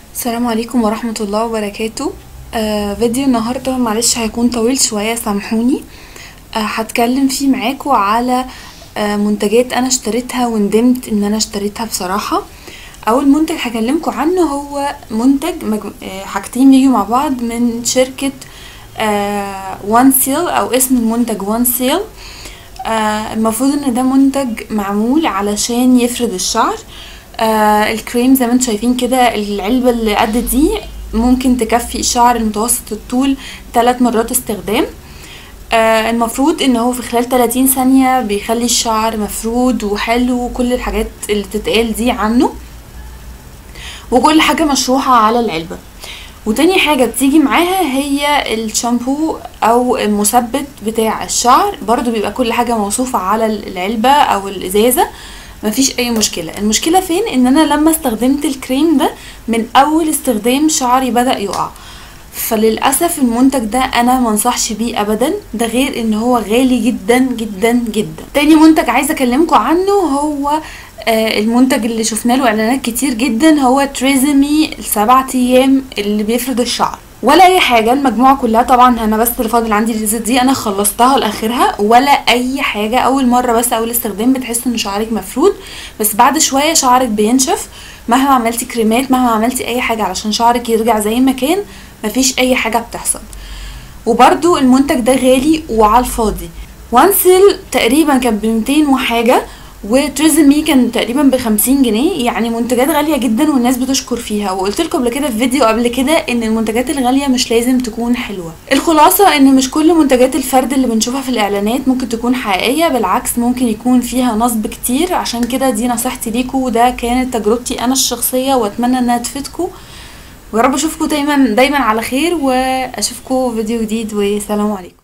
السلام عليكم ورحمة الله وبركاته آه فيديو النهاردة معلش هيكون طويل شوية سامحوني آه هتكلم فيه معاكم على آه منتجات انا اشتريتها وندمت ان انا اشتريتها بصراحة اول منتج هكلمكم عنه هو منتج مج... آه حاجتين يجوا مع بعض من شركة آه وان سيل او اسم المنتج وان سيل آه المفروض ان ده منتج معمول علشان يفرد الشعر آه الكريم زي ما انتم شايفين كده العلبة اللي قد دي ممكن تكفي الشعر المتوسط الطول ثلاث مرات استخدام آه المفروض ان هو في خلال 30 ثانية بيخلي الشعر مفرود وحلو وكل الحاجات اللي تتقال دي عنه وكل حاجة مشروحة على العلبة وتاني حاجة بتيجي معاها هي الشامبو او المثبت بتاع الشعر برضو بيبقى كل حاجة موصوفة على العلبة او الازازة مفيش اي مشكلة المشكلة فين ان انا لما استخدمت الكريم ده من اول استخدام شعري بدأ يقع فللأسف المنتج ده انا منصحش بيه ابدا ده غير ان هو غالي جدا جدا جدا تاني منتج عايزة اكلمكم عنه هو آه المنتج اللي شفنا له اعلانات كتير جدا هو تريزمي السبع ايام اللي بيفرد الشعر ولا اي حاجه المجموعه كلها طبعا انا بس اللي فاضل عندي الريزت دي انا خلصتها لاخرها ولا اي حاجه اول مره بس اول استخدام بتحس ان شعرك مفرود بس بعد شويه شعرك بينشف مهما عملتي كريمات مهما عملتي اي حاجه علشان شعرك يرجع زي ما كان مفيش اي حاجه بتحصل وبرده المنتج ده غالي وعلى الفاضي وانسل تقريبا كان ب 200 وحاجه وتريزمي كان تقريبا ب 50 جنيه يعني منتجات غاليه جدا والناس بتشكر فيها وقلت لكم قبل كده في فيديو قبل كده ان المنتجات الغاليه مش لازم تكون حلوه الخلاصه ان مش كل منتجات الفرد اللي بنشوفها في الاعلانات ممكن تكون حقيقيه بالعكس ممكن يكون فيها نصب كتير عشان كده دي نصيحتي ليكم وده كانت تجربتي انا الشخصيه واتمنى انها تفيدكم ويا رب اشوفكم دايما دايما على خير واشوفكم فيديو جديد وسلام عليكم